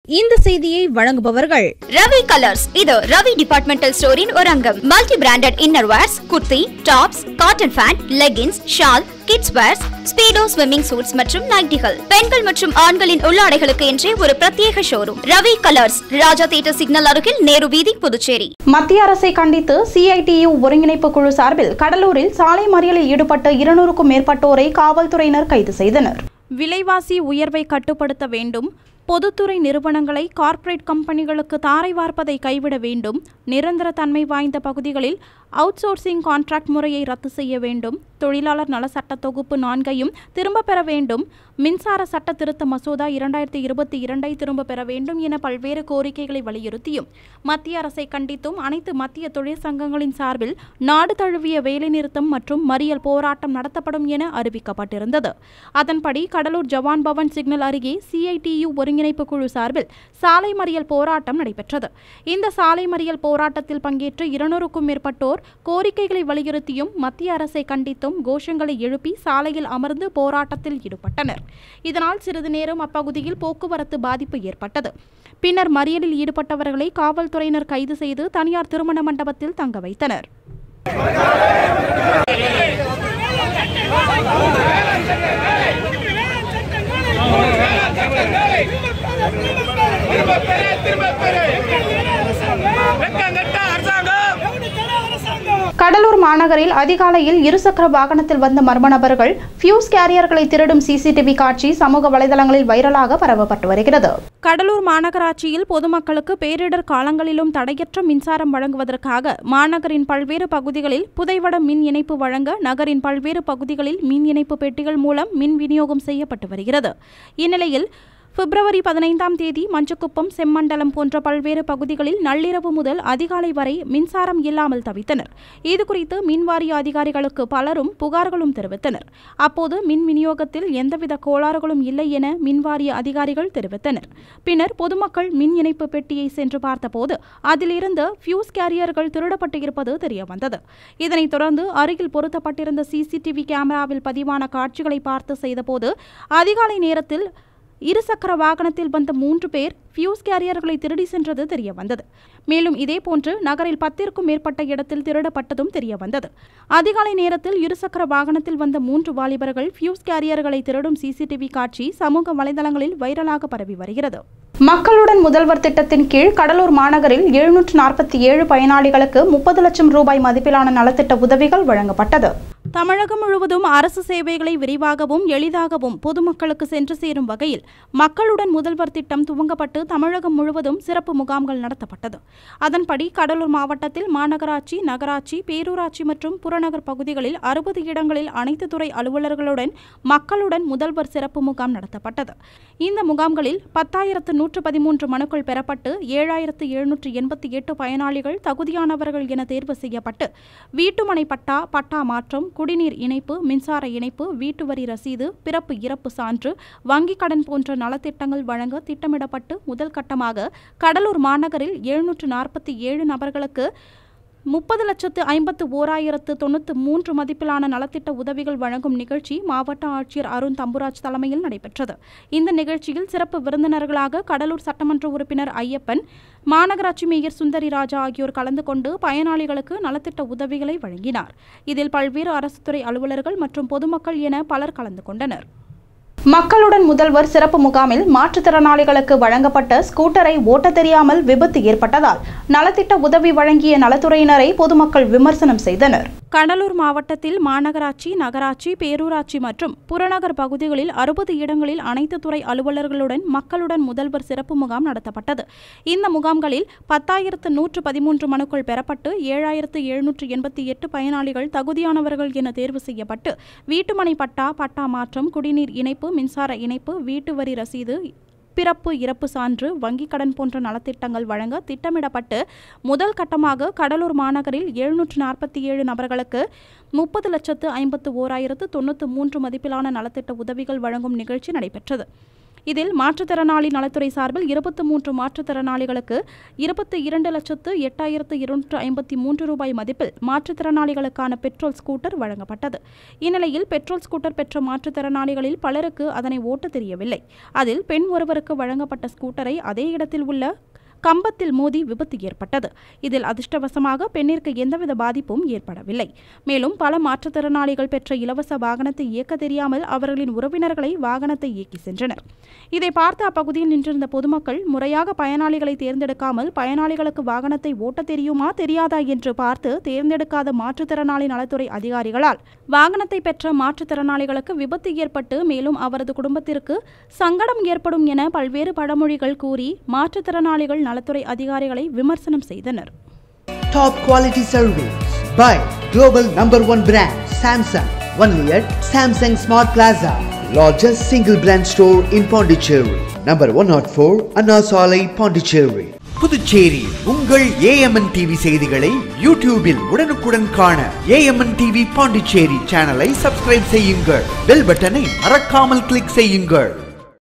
இந்த செய்தியை வழங்குபவர்கள் ரவி கலர்ஸ் இது ரவி டிபார்ட்மெண்டல் ஸ்டோரின் ஒரு அங்கம் multi branded inner wears kurti tops cotton pant leggings shawl kids wears Speedo swimming suits மற்றும் நைட்டிகள் பெண்கள் மற்றும் ஆண்களின் உள்ளாடைகளுக்கு என்றே ஒரு பிரத்யேக showroom Ravi colours Raja theatre signal அருகில் நேரு வீதி புதுச்சேரி மத்திய அரசை கண்டித்து சிஐடியு ஒருங்கிணைப்பு குழு சார்பில் கடலூரில் சாலை மறியலில் ஈடுபட்ட இருநூறுக்கும் மேற்பட்டோரை காவல்துறையினர் கைது செய்தனர் விலைவாசி உயர்வை கட்டுப்படுத்த வேண்டும் பொதுத்துறை நிறுவனங்களை கார்ப்பரேட் கம்பெனிகளுக்கு தாரை வார்ப்பதை கைவிட வேண்டும் நிரந்தர தன்மை வாய்ந்த பகுதிகளில் அவுட் சோர்சிங் கான்ட்ராக்ட் முறையை ரத்து செய்ய வேண்டும் தொழிலாளர் நல சட்ட தொகுப்பு நான்கையும் திரும்ப பெற வேண்டும் மின்சார சட்ட திருத்த மசோதா இரண்டாயிரத்தி இருபத்தி இரண்டை திரும்ப பெற வேண்டும் என பல்வேறு கோரிக்கைகளை வலியுறுத்தியும் மத்திய அரசை கண்டித்தும் அனைத்து மத்திய தொழிற்சங்கங்களின் சார்பில் நாடு தழுவிய வேலைநிறுத்தம் மற்றும் மறியல் போராட்டம் நடத்தப்படும் என அறிவிக்கப்பட்டிருந்தது அதன்படி கடலூர் ஜவான் பவன் சிக்னல் அருகே சிஐடியு ஒருங்கிணைப்பு குழு சார்பில் சாலை மறியல் போராட்டம் நடைபெற்றது இந்த சாலை மறியல் போராட்டத்தில் பங்கேற்று இருநூறுக்கும் மேற்பட்டோர் கோரிக்கைகளை வலியுறுத்தியும் மத்திய அரசை கண்டித்தும் கோஷங்களை எழுப்பி சாலையில் அமர்ந்து போராட்டத்தில் ஈடுபட்டனர் இதனால் சிறிது நேரம் அப்பகுதியில் போக்குவரத்து பாதிப்பு ஏற்பட்டது பின்னர் மறியலில் ஈடுபட்டவர்களை காவல்துறையினர் கைது செய்து தனியார் திருமண மண்டபத்தில் தங்க வைத்தனர் கடலூர் மாநகரில் அதிகாலையில் இருசக்கர வாகனத்தில் வந்த மர்ம நபர்கள் ஃபியூஸ் கேரியர்களை திருடும் சிசிடிவி காட்சி சமூக வலைதளங்களில் வைரலாக பரவப்பட்டு வருகிறது கடலூர் மாநகராட்சியில் பொதுமக்களுக்கு பேரிடர் காலங்களிலும் தடையற்ற மின்சாரம் வழங்குவதற்காக மாநகரின் பல்வேறு பகுதிகளில் புதைவட மின் இணைப்பு வழங்க நகரின் பல்வேறு பகுதிகளில் மின் இணைப்பு பெட்டிகள் மூலம் மின் விநியோகம் செய்யப்பட்டு வருகிறது இந்நிலையில் பிப்ரவரி பதினைந்தாம் தேதி மஞ்சக்குப்பம் செம்மண்டலம் போன்ற பல்வேறு பகுதிகளில் நள்ளிரவு முதல் அதிகாலை வரை மின்சாரம் இல்லாமல் தவித்தனர் இதுகுறித்து மின்வாரிய அதிகாரிகளுக்கு பலரும் புகார்களும் தெரிவித்தனர் அப்போது மின் விநியோகத்தில் எந்தவித கோளாறுகளும் இல்லை என மின்வாரிய அதிகாரிகள் தெரிவித்தனர் பின்னர் பொதுமக்கள் மின் இணைப்பு பெட்டியை சென்று பார்த்தபோது அதிலிருந்து ஃபியூஸ் கேரியர்கள் திருடப்பட்டு இருப்பது தெரியவந்தது இதனைத் தொடர்ந்து அருகில் பொருத்தப்பட்டிருந்த சிசிடிவி கேமராவில் பதிவான காட்சிகளை பார்த்து செய்தபோது அதிகாலை நேரத்தில் இருசக்கர வாகனத்தில் வந்த மூன்று பேர் ஃபியூஸ் கேரியர்களை திருடி சென்றது தெரிய வந்தது மேலும் இதேபோன்று நகரில் பத்திற்கும் மேற்பட்ட இடத்தில் திருடப்பட்டதும் தெரிய வந்தது அதிகாலை நேரத்தில் இருசக்கர வாகனத்தில் வந்த மூன்று வாலிபர்கள் ஃபியூஸ் கேரியர்களை திருடும் சிசிடிவி காட்சி சமூக வலைதளங்களில் வைரலாக பரவி வருகிறது மக்களுடன் முதல்வர் திட்டத்தின் கீழ் கடலூர் மாநகரில் எழுநூற்று நாற்பத்தி ஏழு பயனாளிகளுக்கு முப்பது லட்சம் ரூபாய் மதிப்பிலான நலத்திட்ட உதவிகள் வழங்கப்பட்டது தமிழகம் முழுவதும் அரசு சேவைகளை விரிவாகவும் எளிதாகவும் பொதுமக்களுக்கு சென்று சேரும் வகையில் மக்களுடன் முதல்வர் திட்டம் துவங்கப்பட்டு தமிழகம் முழுவதும் சிறப்பு முகாம்கள் நடத்தப்பட்டது அதன்படி கடலூர் மாவட்டத்தில் மாநகராட்சி நகராட்சி பேரூராட்சி மற்றும் புறநகர் பகுதிகளில் அறுபது இடங்களில் அனைத்து துறை அலுவலர்களுடன் மக்களுடன் முதல்வர் சிறப்பு முகாம் நடத்தப்பட்டது இந்த முகாம்களில் பத்தாயிரத்து நூற்று பதிமூன்று மனுக்கள் பெறப்பட்டு ஏழாயிரத்து எழுநூற்று எண்பத்தி எட்டு பயனாளிகள் தகுதியானவர்கள் என தேர்வு செய்யப்பட்டு வீட்டுமனை பட்டா பட்டா மாற்றம் குடிநீர் இணைப்பு மின்சார இணைப்பு வீட்டு வரி ரசீது பிறப்பு இறப்பு சான்று வங்கிக் கடன் போன்ற நலத்திட்டங்கள் வழங்க திட்டமிடப்பட்டு முதல் கட்டமாக கடலூர் மாநகரில் எழுநூற்று நாற்பத்தி ஏழு நபர்களுக்கு முப்பது லட்சத்து ஐம்பத்து ஓராயிரத்து தொண்ணூற்று மூன்று மதிப்பிலான நலத்திட்ட உதவிகள் வழங்கும் நிகழ்ச்சி மாவட்ட ஆட்சியர் அருண் தம்புராஜ் தலைமையில் நடைபெற்றது இந்த நிகழ்ச்சியில் சிறப்பு விருந்தினர்களாக கடலூர் சட்டமன்ற உறுப்பினர் ஐயப்பன் மாநகராட்சி மேயர் சுந்தரி ராஜா ஆகியோர் கலந்து கொண்டு பயனாளிகளுக்கு நலத்திட்ட உதவிகளை வழங்கினார் இதில் பல்வேறு அரசு துறை அலுவலர்கள் மற்றும் பொதுமக்கள் என பலர் கலந்து கொண்டனர் மக்களுடன் முதல்வர் சிறப்பு முகாமில் மாற்றுத்திறனாளிகளுக்கு வழங்கப்பட்ட ஸ்கூட்டரை ஓட்டத் தெரியாமல் விபத்து ஏற்பட்டதால் நலத்திட்ட உதவி வழங்கிய நலத்துறையினரை பொதுமக்கள் விமர்சனம் செய்தனர் கடலூர் மாவட்டத்தில் மாநகராட்சி நகராட்சி பேரூராட்சி மற்றும் புறநகர் பகுதிகளில் அறுபது இடங்களில் அனைத்து துறை அலுவலர்களுடன் மக்களுடன் முதல்வர் சிறப்பு முகாம் நடத்தப்பட்டது இந்த முகாம்களில் பத்தாயிரத்து நூற்று பதிமூன்று மனுக்கள் பெறப்பட்டு ஏழாயிரத்து எழுநூற்று எண்பத்தி எட்டு பயனாளிகள் தகுதியானவர்கள் என தேர்வு செய்யப்பட்டு வீட்டுமனை பட்டா பட்டா மாற்றம் குடிநீர் இணைப்பு மின்சார இணைப்பு வீட்டு வரி ரசீது பிறப்பு இறப்பு சான்று வங்கிக் கடன் போன்ற நலத்திட்டங்கள் வழங்க திட்டமிடப்பட்டு முதல் கட்டமாக கடலூர் மாநகரில் எழுநூற்று நாற்பத்தி ஏழு நபர்களுக்கு முப்பது லட்சத்து ஐம்பத்து ஓராயிரத்து தொண்ணூற்று மூன்று மதிப்பிலான நலத்திட்ட உதவிகள் வழங்கும் நிகழ்ச்சி நடைபெற்றது இதில் மாற்றுத்திறனாளி நலத்துறை சார்பில் இருபத்தி மூன்று மாற்றுத்திறனாளிகளுக்கு இருபத்தி இரண்டு லட்சத்து எட்டாயிரத்து இருநூற்று ஐம்பத்தி மூன்று ரூபாய் மதிப்பில் மாற்றுத்திறனாளிகளுக்கான பெட்ரோல் ஸ்கூட்டர் வழங்கப்பட்டது இந்நிலையில் பெட்ரோல் ஸ்கூட்டர் பெற்ற மாற்றுத்திறனாளிகளில் பலருக்கு அதனை ஓட்ட தெரியவில்லை அதில் பெண் ஒருவருக்கு வழங்கப்பட்ட ஸ்கூட்டரை அதே இடத்தில் உள்ள கம்பத்தில் மோதி விபத்து ஏற்பட்டது இதில் அதிர்ஷ்டவசமாக பெண்ணிற்கு எந்தவித பாதிப்பும் ஏற்படவில்லை மேலும் பல மாற்றுத்திறனாளிகள் பெற்ற இலவச வாகனத்தை இயக்க தெரியாமல் அவர்களின் உறவினர்களை வாகனத்தை இயக்கி சென்றனர் இதை பார்த்து அப்பகுதியில் நின்றிருந்த பொதுமக்கள் முறையாக பயனாளிகளை தேர்ந்தெடுக்காமல் பயனாளிகளுக்கு வாகனத்தை ஓட்ட தெரியுமா தெரியாதா என்று பார்த்து தேர்ந்தெடுக்காத மாற்றுத்திறனாளி நலத்துறை அதிகாரிகளால் வாகனத்தை பெற்ற மாற்றுத்திறனாளிகளுக்கு விபத்து ஏற்பட்டு மேலும் அவரது குடும்பத்திற்கு சங்கடம் ஏற்படும் என பல்வேறு பழமொழிகள் கூறி மாற்றுத்திறனாளிகள் நலத்துறை அதிகாரிகளை விமர்சனம் செய்தனர் Top quality service by global number one brand Samsung. Only at Samsung Smart Plaza, largest single brand store in Pondicherry. Number 104 Anna Salai, Pondicherry. Puducherry உங்கள் ஏஎம்என் டிவி செய்திகளை யூடியூபில் உடனுக்குடன் காண ஏஎம்என் டிவி பாண்டிச்சேரி சேனலை சப்ஸ்கிரைப் செய்யுங்கள் பெல் பட்டனை மறக்காமல் கிளிக் செய்யுங்கள்